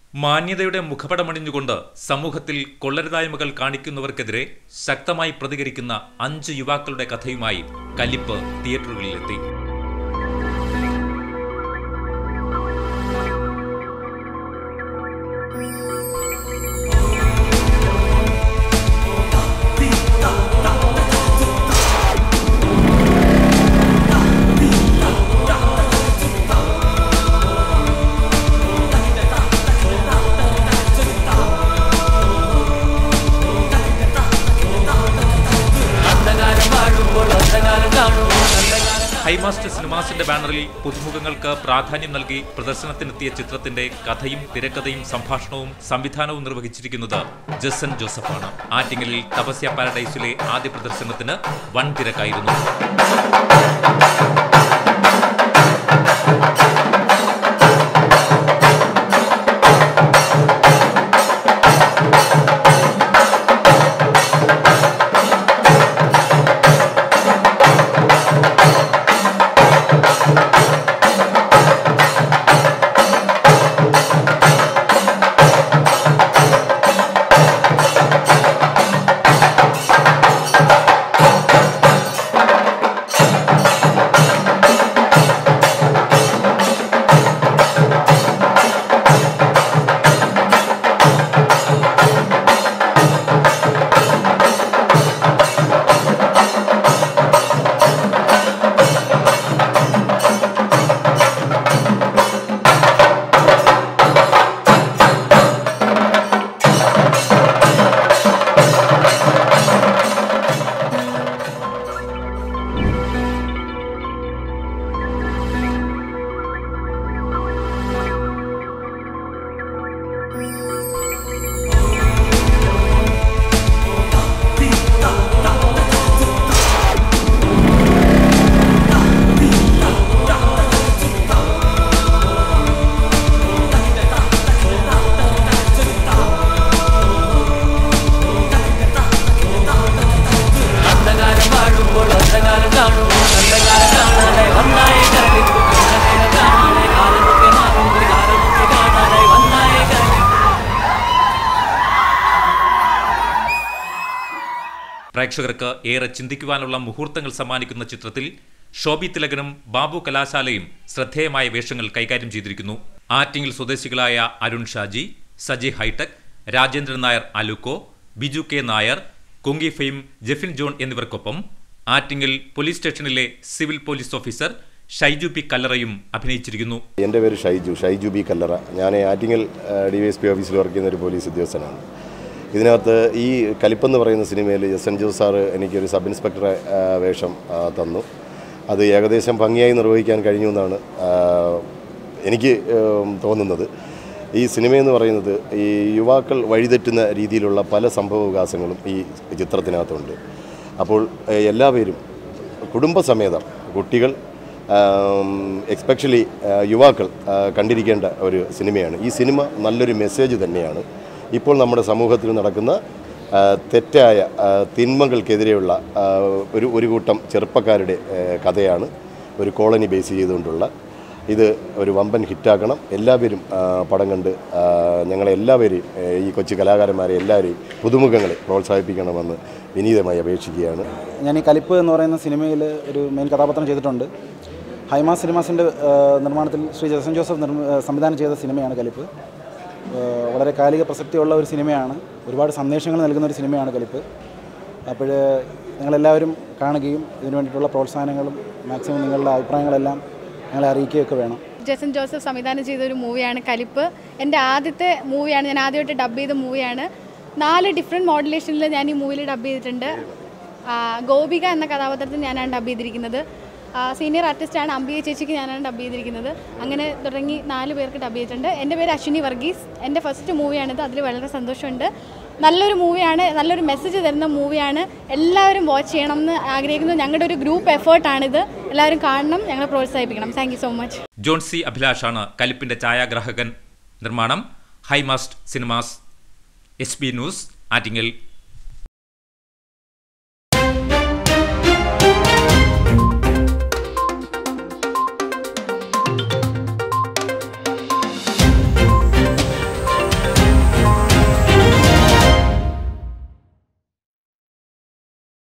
മാന്യതയുടെ മുഖപടമണിഞ്ഞുകൊണ്ട് സമൂഹത്തിൽ കൊള്ളരുതായ്മകൾ കാണിക്കുന്നവർക്കെതിരെ ശക്തമായി പ്രതികരിക്കുന്ന അഞ്ച് യുവാക്കളുടെ കഥയുമായി കലിപ്പ് തിയേറ്ററുകളിലെത്തി ഹൈമാസ്റ്റർ സിനിമാസിന്റെ ബാനറിൽ പുതുമുഖങ്ങൾക്ക് പ്രാധാന്യം നൽകി പ്രദർശനത്തിനെത്തിയ ചിത്രത്തിന്റെ കഥയും തിരക്കഥയും സംഭാഷണവും സംവിധാനവും നിർവഹിച്ചിരിക്കുന്നത് ജസൻ ജോസഫാണ് ആറ്റിങ്ങലിൽ തപസ്യ പാരഡൈസിലെ ആദ്യ പ്രദർശനത്തിന് വൻ തിരക്കായിരുന്നു പ്രേക്ഷകർക്ക് ഏറെ ചിന്തിക്കുവാനുള്ള മുഹൂർത്തങ്ങൾ സമ്മാനിക്കുന്ന ചിത്രത്തിൽ ഷോബി തിലകനും ബാബു കലാശാലയും ശ്രദ്ധേയമായ വേഷങ്ങൾ കൈകാര്യം ചെയ്തിരിക്കുന്നു ആറ്റിങ്ങിൽ സ്വദേശികളായ അരുൺ ഷാജി സജി ഹൈടെക് രാജേന്ദ്രൻ നായർ അലുക്കോ ബിജു കെ നായർ കുങ്കി ഫെയിം ജെഫിൻ ജോൺ എന്നിവർക്കൊപ്പം ആറ്റിങ്ങൽ പോലീസ് സ്റ്റേഷനിലെ civil police officer Shaiju P കല്ലറയും അഭിനയിച്ചിരിക്കുന്നു എൻ്റെ പേര് ഷൈജു ഷൈജു ബി കല്ലറ ഞാൻ Attingal D Y S P ഓഫീസിൽ വർക്ക് ചെയ്യുന്ന ഒരു പോലീസ് ഉദ്യോഗസ്ഥനാണ് ഇതിനകത്ത് ഈ കലിപ്പെന്ന് പറയുന്ന സിനിമയിൽ എസ് എൻ ജോസ് സാറ് എനിക്കൊരു സബ് ഇൻസ്പെക്ടറെ ആ, വേഷം ആ, തന്നു അത് ഏകദേശം ഭംഗിയായി നിർവഹിക്കാൻ കഴിഞ്ഞു എന്നാണ് ആ, എനിക്ക് ഉം, തോന്നുന്നത് ഈ സിനിമയെന്ന് പറയുന്നത് ഈ യുവാക്കൾ വഴിതെറ്റുന്ന രീതിയിലുള്ള പല സംഭവ വികാസങ്ങളും ഈ ചിത്രത്തിനകത്തുണ്ട് അപ്പോൾ ഏഹ്, എല്ലാവരും കുടുംബസമേതം കുട്ടികൾ എക്സ്പെഷ്യലി യുവാക്കൾ ആ, കണ്ടിരിക്കേണ്ട ഒരു സിനിമയാണ് ഈ സിനിമ നല്ലൊരു മെസ്സേജ് തന്നെയാണ് ഇപ്പോൾ നമ്മുടെ സമൂഹത്തിൽ നടക്കുന്ന ആ, തെറ്റായ ആ, തിന്മകൾക്കെതിരെയുള്ള ആ, ഒരു ഒരു കൂട്ടം ചെറുപ്പക്കാരുടെ ആ, കഥയാണ് ഒരു കോളനി ബേസ് ചെയ്തുകൊണ്ടുള്ള ഇത് ഒരു വമ്പൻ ഹിറ്റാക്കണം എല്ലാവരും ആ, പടം കണ്ട് ആ, ഞങ്ങളെല്ലാവരെയും ആ, ഈ കൊച്ചു കലാകാരന്മാരെ എല്ലാവരെയും പുതുമുഖങ്ങളെ പ്രോത്സാഹിപ്പിക്കണമെന്ന് വിനീതമായി അപേക്ഷിക്കുകയാണ് ഞാൻ ഈ കലിപ്പ് എന്ന് പറയുന്ന സിനിമയിൽ ഒരു മെയിൻ കഥാപാത്രം ചെയ്തിട്ടുണ്ട് ഹൈമാ സിനിമാസിൻ്റെ നിർമ്മാണത്തിൽ ശ്രീ ജസൻ ജോസഫ് നിർമ്മ ആ, സംവിധാനം ചെയ്ത സിനിമയാണ് കലിപ്പ് ആ, വളരെ കാലിക പ്രസക്തിയുള്ള ഒരു സിനിമയാണ് ഒരുപാട് സന്ദേശങ്ങൾ നൽകുന്ന ഒരു സിനിമയാണ് കലിപ്പ് അപ്പോൾ നിങ്ങളെല്ലാവരും കാണുകയും ഇതിനു വേണ്ടിയിട്ടുള്ള പ്രോത്സാഹനങ്ങളും മാക്സിമം നിങ്ങളുടെ അഭിപ്രായങ്ങളെല്ലാം ഞങ്ങളെ അറിയിക്കുകയൊക്കെ വേണം ജസൻ ജോസഫ് സംവിധാനം ചെയ്ത ഒരു മൂവിയാണ് കലിപ്പ് എൻ്റെ ആദ്യത്തെ മൂവിയാണ് ഞാൻ ആദ്യമായിട്ട് ഡബ് ചെയ്ത മൂവിയാണ് നാല് ഡിഫറെൻറ്റ് മോഡുലേഷനിൽ ഞാൻ ഈ മൂവിയിൽ ഡബ് ചെയ്തിട്ടുണ്ട് ആ, ഗോപിക എന്ന കഥാപാത്രത്തിൽ ഞാനാണ് ഡബ് ചെയ്തിരിക്കുന്നത് സീനിയർ ആർട്ടിസ്റ്റാണ് അംബിക ചേച്ചിക്ക് ഞാനാണ് ഡബ് ചെയ്തിരിക്കുന്നത് അങ്ങനെ തുടങ്ങി നാല് പേർക്ക് ഡബ് ചെയ്തിട്ടുണ്ട് എൻ്റെ പേര് അശ്വിനി വർഗീസ് എൻ്റെ ഫസ്റ്റ് മൂവിയാണിത് അതിൽ വളരെ സന്തോഷമുണ്ട് നല്ലൊരു മൂവിയാണ് നല്ലൊരു മെസ്സേജ് തരുന്ന മൂവിയാണ് എല്ലാവരും വാച്ച് ചെയ്യണം എന്ന് ആഗ്രഹിക്കുന്നു ഞങ്ങളുടെ ഒരു ഗ്രൂപ്പ് എഫേർട്ടാണിത് എല്ലാവരും കാണണം ഞങ്ങളെ പ്രോത്സാഹിപ്പിക്കണം thank so much John C അഭിലാഷാണ് കലിപ്പിന്റെ ഛായാഗ്രാഹകൻ നിർമ്മാണം Highmast cinemas S B news Attingal